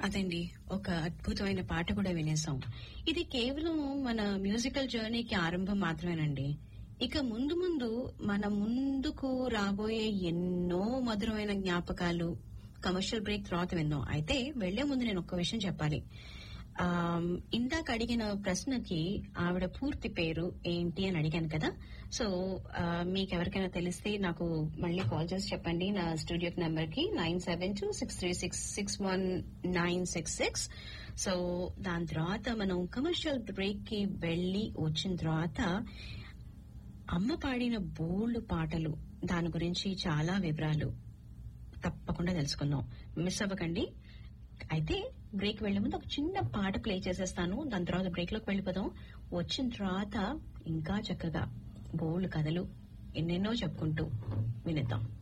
అదండి ఒక అద్భుతమైన పాట కూడా వినేసాం ఇది కేవలం మన మ్యూజికల్ జర్నీకి ఆరంభం మాత్రమేనండి ఇక ముందు ముందు మన ముందుకు రాబోయే ఎన్నో మధురమైన జ్ఞాపకాలు కమర్షియల్ బ్రేక్ తర్వాత విందాం అయితే వెళ్లే ముందు నేను ఒక్క విషయం చెప్పాలి ఆ, ఇందాక అడిగిన ప్రశ్నకి ఆవిడ పూర్తి పేరు ఏంటి అని అడిగాను కదా సో ఆ, మీకు ఎవరికైనా తెలిస్తే నాకు మళ్ళీ కాల్ చేసి చెప్పండి నా స్టూడియో నెంబర్ కి nine seven two six three six six one nine six six so దాని తర్వాత మనం కమర్షియల్ బ్రేక్ కి వెళ్లి వచ్చిన తర్వాత అమ్మ పాడిన బోల్డ్ పాటలు దాని గురించి చాలా వివరాలు తప్పకుండా తెలుసుకుందాం మిస్ అవ్వకండి అయితే బ్రేక్ వెళ్లే ముందు ఒక చిన్న పాట ప్లే చేసేస్తాను దాని తర్వాత బ్రేక్ లోకి వెళ్ళిపోదాం వచ్చిన తర్వాత ఇంకా చక్కగా బోల్డ్ కథలు ఎన్నెన్నో చెప్పుకుంటూ వినిద్దాం